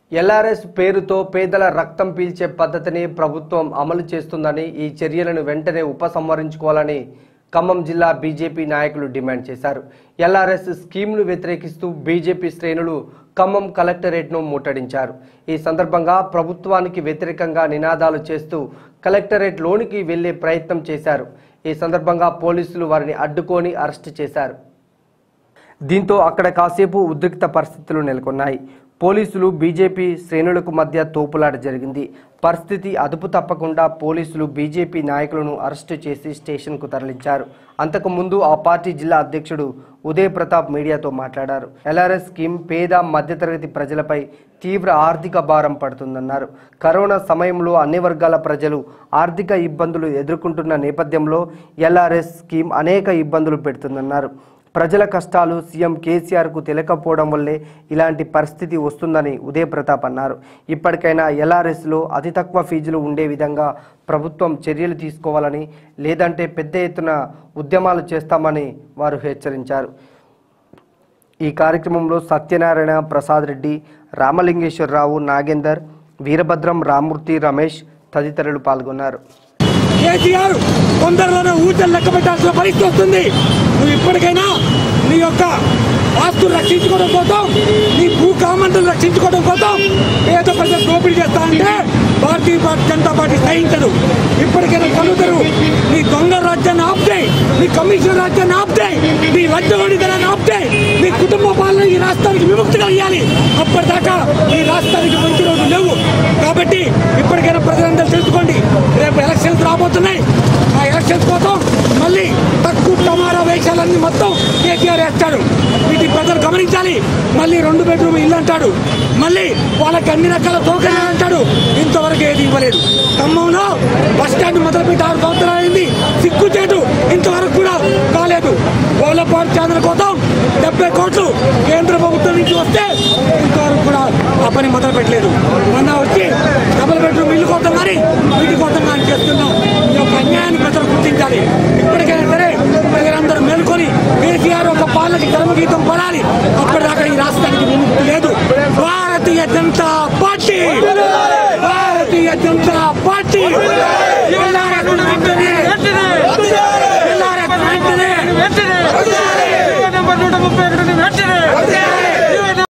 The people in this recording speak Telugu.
ఎల్ఆర్ఎస్ పేరుతో పేదల రక్తం పీల్చే పద్ధతిని ప్రభుత్వం అమలు చేస్తుందని ఈ చర్యలను వెంటనే ఉపసంహరించుకోవాలని ఖమ్మం జిల్లా బీజేపీ నాయకులు డిమాండ్ చేశారు ఎల్ఆర్ఎస్ స్కీమ్ను వ్యతిరేకిస్తూ బీజేపీ శ్రేణులు ఖమ్మం కలెక్టరేట్ను ముట్టడించారు ఈ సందర్భంగా ప్రభుత్వానికి వ్యతిరేకంగా నినాదాలు చేస్తూ కలెక్టరేట్ లోనికి వెళ్లే ప్రయత్నం చేశారు ఈ సందర్భంగా పోలీసులు వారిని అడ్డుకొని అరెస్టు చేశారు దీంతో అక్కడ కాసేపు ఉద్రిక్త పరిస్థితులు నెలకొన్నాయి పోలీసులు బీజేపీ శ్రేణులకు మధ్య తోపులాట జరిగింది పరిస్థితి అదుపు తప్పకుండా పోలీసులు బీజేపీ నాయకులను అరెస్టు చేసి స్టేషన్కు తరలించారు అంతకుముందు ఆ పార్టీ జిల్లా అధ్యక్షుడు ఉదయ్ ప్రతాప్ మీడియాతో మాట్లాడారు ఎల్ఆర్ఎస్ స్కీమ్ పేద మధ్యతరగతి ప్రజలపై తీవ్ర ఆర్థిక భారం పడుతుందన్నారు కరోనా సమయంలో అన్ని వర్గాల ప్రజలు ఆర్థిక ఇబ్బందులు ఎదుర్కొంటున్న నేపథ్యంలో ఎల్ఆర్ఎస్ స్కీమ్ అనేక ఇబ్బందులు పెడుతుందన్నారు ప్రజల కష్టాలు సీఎం కేసీఆర్కు తెలియకపోవడం వల్లే ఇలాంటి పరిస్థితి వస్తుందని ఉదయ్ ప్రతాప్ అన్నారు ఇప్పటికైనా ఎల్ఆర్ఎస్లో అతి తక్కువ ఫీజులు ఉండే విధంగా ప్రభుత్వం చర్యలు తీసుకోవాలని లేదంటే పెద్ద ఎత్తున ఉద్యమాలు చేస్తామని వారు హెచ్చరించారు ఈ కార్యక్రమంలో సత్యనారాయణ ప్రసాద్ రెడ్డి రామలింగేశ్వరరావు నాగేందర్ వీరభద్రం రామూర్తి రమేష్ తదితరులు పాల్గొన్నారు కేసీఆర్ తొందరలోనే ఊచలు లెక్క పెట్టాల్సిన పరిస్థితి వస్తుంది నువ్వు ఇప్పటికైనా నీ యొక్క ఆస్తులు రక్షించుకోవడం కోసం నీ భూ కామంటలు రక్షించుకోవడం కోసం పేద ప్రజలు దోపిడీ చేస్తా అంటే భారతీయ పార్టీ జనతా పార్టీ సహించదు ఇప్పటికైనా కలుగుతారు నీ దొంగ రాజ్యాన్ని ఆపుతాయి నీ కమిషన్ రాజ్యాన్ని ఆపుతాయి నీ రాజ్యవాడితనాన్ని ఆపుతాయి నీ కుటుంబ పాలన ఈ రాష్ట్రానికి విముక్తి కలిగాలి అప్పటిదాకా ఈ రాష్ట్రానికి మంచి రోజులు లేవు కాబట్టి ఇప్పటికైనా ప్రజలందరూ తెలుసుకోండి రేపు ఎలక్షన్స్ రాబోతున్నాయి ఆ ఎలక్షన్స్ కోసం మళ్ళీ తక్కువ టమారా వేషాలన్నీ మొత్తం కేసీఆర్ వేస్తాడు వీటి ప్రజలు గమనించాలి మళ్ళీ రెండు బెడ్రూమ్ ఇల్లు అంటాడు మళ్ళీ వాళ్ళకి అన్ని రకాల సౌకర్యాలు అంటాడు ఇంతవరకు ఏది ఇవ్వలేదు ఖమ్మంలో బస్ స్టాండ్ మొదలుపెట్టి ఆరు సంవత్సరాలు అయింది సిగ్గుచేటు ఇంతవరకు కూడా కాలేదు పోలపాటు ఛానల్ కోసం డెబ్బై కోట్లు కేంద్ర ప్రభుత్వం నుంచి వస్తే ఇంతవరకు కూడా ఆ పని మొదలు పెట్టలేదు మొన్న వచ్చి డబుల్ బెడ్రూమ్ ఇల్లు కోసం కానీ వీటి కోసం కానీ చేస్తున్నాం ఈ యొక్క అన్యాయాన్ని ప్రజలు గుర్తించాలి ఇప్పటికైనా సరే ప్రజలందరూ మేల్కొని కేసీఆర్ ఒక పాలకి కర్మగీతం పడాలి అప్పటిదాకా ఈ రాష్ట్రానికి విముక్తి లేదు భారతీయ జనతా పార్టీ భారతీయ జనతా పార్టీ